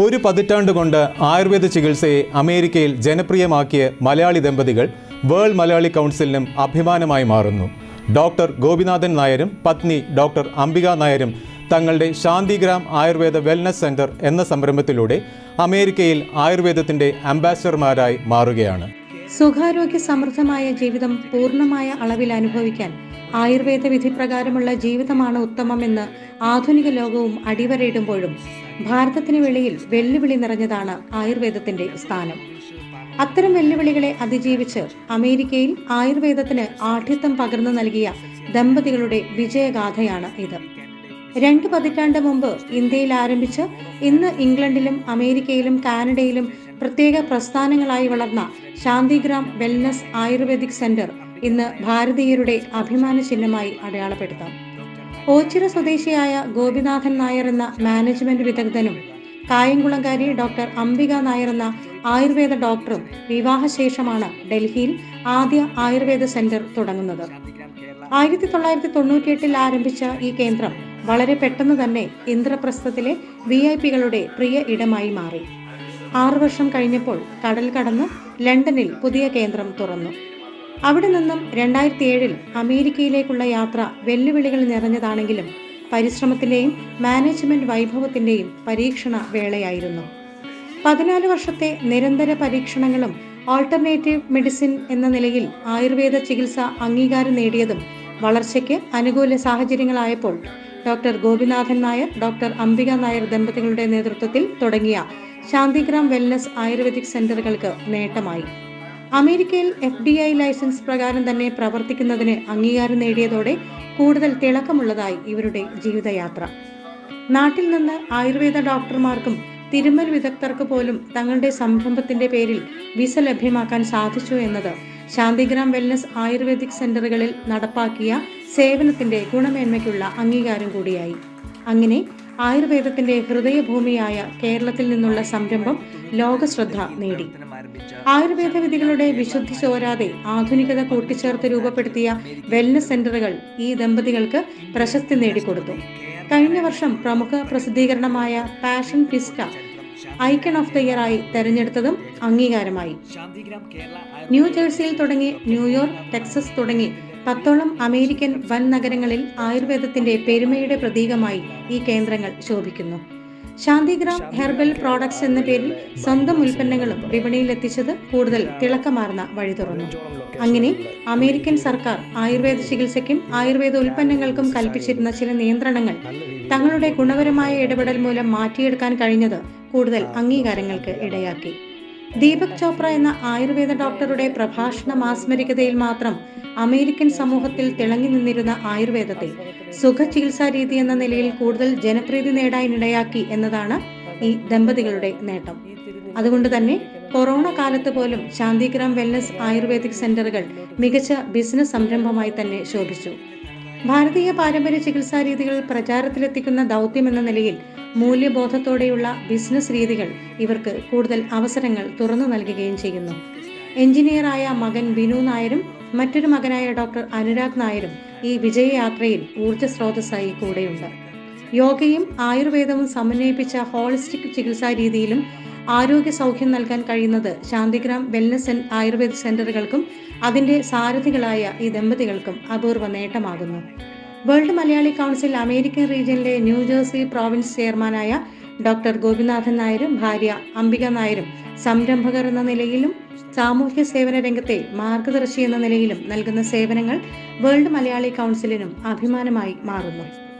ഒരു പതിറ്റാണ്ട് കൊണ്ട് ആയുർവേദ ചികിത്സയെ അമേരിക്കയിൽ ജനപ്രിയമാക്കിയ മലയാളി ദമ്പതികൾ വേൾഡ് മലയാളി കൗൺസിലിനും അഭിമാനമായി മാറുന്നു ഡോക്ടർ ഗോപിനാഥൻ നായരും പത്നി ഡോക്ടർ അംബിക നായരും തങ്ങളുടെ ശാന്തിഗ്രാം ആയുർവേദ വെൽനസ് സെന്റർ എന്ന സംരംഭത്തിലൂടെ അമേരിക്കയിൽ ആയുർവേദത്തിന്റെ അംബാസഡർമാരായി മാറുകയാണ് സുഖാരോഗ്യ സമൃദ്ധമായ ജീവിതം പൂർണ്ണമായ അളവിൽ അനുഭവിക്കാൻ ആയുർവേദ വിധിപ്രകാരമുള്ള ജീവിതമാണ് ഉത്തമമെന്ന് ആധുനിക ലോകവും അടിവരയിടുമ്പോഴും ഭാരതത്തിന് വെളിയിൽ വെല്ലുവിളി നിറഞ്ഞതാണ് ആയുർവേദത്തിന്റെ സ്ഥാനം അത്തരം വെല്ലുവിളികളെ അതിജീവിച്ച് അമേരിക്കയിൽ ആയുർവേദത്തിന് ആഠ്യത്വം പകർന്നു നൽകിയ ദമ്പതികളുടെ വിജയഗാഥയാണ് ഇത് രണ്ട് പതിറ്റാണ്ട് മുമ്പ് ഇന്ത്യയിൽ ആരംഭിച്ച് ഇന്ന് ഇംഗ്ലണ്ടിലും അമേരിക്കയിലും കാനഡയിലും പ്രത്യേക പ്രസ്ഥാനങ്ങളായി വളർന്ന ശാന്തിഗ്രാം വെൽനസ് ആയുർവേദിക് സെന്റർ ഇന്ന് ഭാരതീയരുടെ അഭിമാന ചിഹ്നമായി അടയാളപ്പെടുത്താം ഓച്ചിറ സ്വദേശിയായ ഗോപിനാഥൻ നായർ എന്ന മാനേജ്മെന്റ് വിദഗ്ധനും കായംകുളംകാരി ഡോക്ടർ അംബിക നായർ എന്ന ആയുർവേദ ഡോക്ടറും വിവാഹശേഷമാണ് ഡൽഹിയിൽ ആദ്യ ആയുർവേദ സെന്റർ തുടങ്ങുന്നത് ആയിരത്തി തൊള്ളായിരത്തി തൊണ്ണൂറ്റിയെട്ടിൽ ആരംഭിച്ച ഈ കേന്ദ്രം വളരെ പെട്ടെന്ന് തന്നെ ഇന്ദ്രപ്രസ്ഥത്തിലെ വി ഐ പികളുടെ പ്രിയ ഇടമായി മാറി ആറു വർഷം കഴിഞ്ഞപ്പോൾ കടൽ കടന്ന് ലണ്ടനിൽ പുതിയ കേന്ദ്രം തുറന്നു അവിടെ നിന്നും രണ്ടായിരത്തി ഏഴിൽ അമേരിക്കയിലേക്കുള്ള യാത്ര വെല്ലുവിളികൾ നിറഞ്ഞതാണെങ്കിലും പരിശ്രമത്തിന്റെയും മാനേജ്മെന്റ് വൈഭവത്തിന്റെയും പരീക്ഷണ വേളയായിരുന്നു പതിനാല് വർഷത്തെ നിരന്തര പരീക്ഷണങ്ങളും ഓൾട്ടർനേറ്റീവ് മെഡിസിൻ എന്ന നിലയിൽ ആയുർവേദ ചികിത്സ അംഗീകാരം നേടിയതും വളർച്ചയ്ക്ക് അനുകൂല സാഹചര്യങ്ങളായപ്പോൾ ഡോക്ടർ ഗോപിനാഥൻ നായർ ഡോക്ടർ അംബിക നായർ ദമ്പതികളുടെ നേതൃത്വത്തിൽ തുടങ്ങിയ ശാന്തിഗ്രാം വെൽനസ് ആയുർവേദിക് സെന്ററുകൾക്ക് നേട്ടമായി അമേരിക്കയിൽ എഫ് ഡി ഐ ലൈസൻസ് പ്രകാരം തന്നെ പ്രവർത്തിക്കുന്നതിന് അംഗീകാരം നേടിയതോടെ കൂടുതൽ തിളക്കമുള്ളതായി ഇവരുടെ ജീവിതയാത്ര നാട്ടിൽ നിന്ന് ആയുർവേദ ഡോക്ടർമാർക്കും തിരുമൽ വിദഗ്ധർക്ക് പോലും തങ്ങളുടെ സംരംഭത്തിന്റെ പേരിൽ വിസ ലഭ്യമാക്കാൻ സാധിച്ചു എന്നത് ശാന്തിഗ്രാം വെൽനസ് ആയുർവേദിക് സെന്ററുകളിൽ നടപ്പാക്കിയ സേവനത്തിന്റെ ഗുണമേന്മയ്ക്കുള്ള അംഗീകാരം കൂടിയായി അങ്ങനെ ആയുർവേദത്തിന്റെ ഹൃദയഭൂമിയായ കേരളത്തിൽ നിന്നുള്ള സംരംഭം ലോകശ്രദ്ധ നേടി ആയുർവേദ വിധികളുടെ വിശുദ്ധി ചോരാതെ ആധുനികത കൂട്ടിച്ചേർത്ത് രൂപപ്പെടുത്തിയ വെൽനസ് സെന്ററുകൾ ഈ ദമ്പതികൾക്ക് പ്രശസ്തി നേടിക്കൊടുത്തു കഴിഞ്ഞ വർഷം പ്രമുഖ പ്രസിദ്ധീകരണമായ passion vista icon of the year ആയി തെരഞ്ഞെടുത്തതും അംഗീകാരമായി ന്യൂജേഴ്സിയിൽ തുടങ്ങി ന്യൂയോർക്ക് ടെക്സസ് തുടങ്ങി പത്തോളം അമേരിക്കൻ വൻ നഗരങ്ങളിൽ ആയുർവേദത്തിന്റെ പെരുമയുടെ പ്രതീകമായി ഈ കേന്ദ്രങ്ങൾ ശോഭിക്കുന്നു ശാന്തിഗ്രാം ഹെർബൽ പ്രോഡക്ട്സ് എന്ന പേരിൽ സ്വന്തം ഉൽപ്പന്നങ്ങളും വിപണിയിൽ എത്തിച്ചത് കൂടുതൽ തിളക്കമാർന്ന വഴി തുറന്നു അങ്ങനെ അമേരിക്കൻ സർക്കാർ ആയുർവേദ ചികിത്സയ്ക്കും ആയുർവേദ ഉൽപ്പന്നങ്ങൾക്കും കൽപ്പിച്ചിരുന്ന ചില നിയന്ത്രണങ്ങൾ തങ്ങളുടെ ഗുണപരമായ ഇടപെടൽ മൂലം മാറ്റിയെടുക്കാൻ കഴിഞ്ഞത് കൂടുതൽ അംഗീകാരങ്ങൾക്ക് ഇടയാക്കി ദീപക് ചോപ്ര എന്ന ആയുർവേദ ഡോക്ടറുടെ പ്രഭാഷണ മാസ്മരികതയിൽ മാത്രം അമേരിക്കൻ സമൂഹത്തിൽ തിളങ്ങി നിന്നിരുന്ന ആയുർവേദത്തെ സുഖ ചികിത്സാ രീതി എന്ന നിലയിൽ കൂടുതൽ ജനപ്രീതി നേടാനിടയാക്കി എന്നതാണ് ഈ ദമ്പതികളുടെ നേട്ടം അതുകൊണ്ട് തന്നെ കൊറോണ കാലത്ത് പോലും ശാന്തിഗ്രാം വെൽനസ് ആയുർവേദിക് സെന്ററുകൾ മികച്ച ബിസിനസ് സംരംഭമായി തന്നെ ശോഭിച്ചു ഭാരതീയ പാരമ്പര്യ ചികിത്സാ രീതികൾ പ്രചാരത്തിലെത്തിക്കുന്ന ദൗത്യം എന്ന നിലയിൽ മൂല്യബോധത്തോടെയുള്ള ബിസിനസ് രീതികൾ ഇവർക്ക് കൂടുതൽ അവസരങ്ങൾ തുറന്നു നൽകുകയും ചെയ്യുന്നു എഞ്ചിനീയറായ മകൻ ബിനു നായരും മറ്റൊരു മകനായ ഡോക്ടർ അനുരാഗ് നായരും ഈ വിജയയാത്രയിൽ ഊർജ്ജ സ്രോതസ്സായി കൂടെയുണ്ട് യോഗയും ആയുർവേദവും സമന്വയിപ്പിച്ച ഹോളിസ്റ്റിക് ചികിത്സാ രീതിയിലും ആരോഗ്യ സൗഖ്യം നൽകാൻ കഴിയുന്നത് ശാന്തിഗ്രാം വെൽനസ് ആൻഡ് ആയുർവേദ സെന്ററുകൾക്കും അതിന്റെ സാരഥികളായ ഈ ദമ്പതികൾക്കും അപൂർവ നേട്ടമാകുന്നു വേൾഡ് മലയാളി കൗൺസിൽ അമേരിക്കൻ റീജിയനിലെ ന്യൂജേഴ്സി പ്രോവിൻസ് ചെയർമാനായ ഡോക്ടർ ഗോപിനാഥൻ നായരും ഭാര്യ അംബിക നായരും സംരംഭകർ എന്ന നിലയിലും സാമൂഹ്യ സേവന രംഗത്തെ മാർഗദർശി എന്ന നിലയിലും നൽകുന്ന സേവനങ്ങൾ വേൾഡ് മലയാളി കൗൺസിലിനും അഭിമാനമായി മാറുന്നു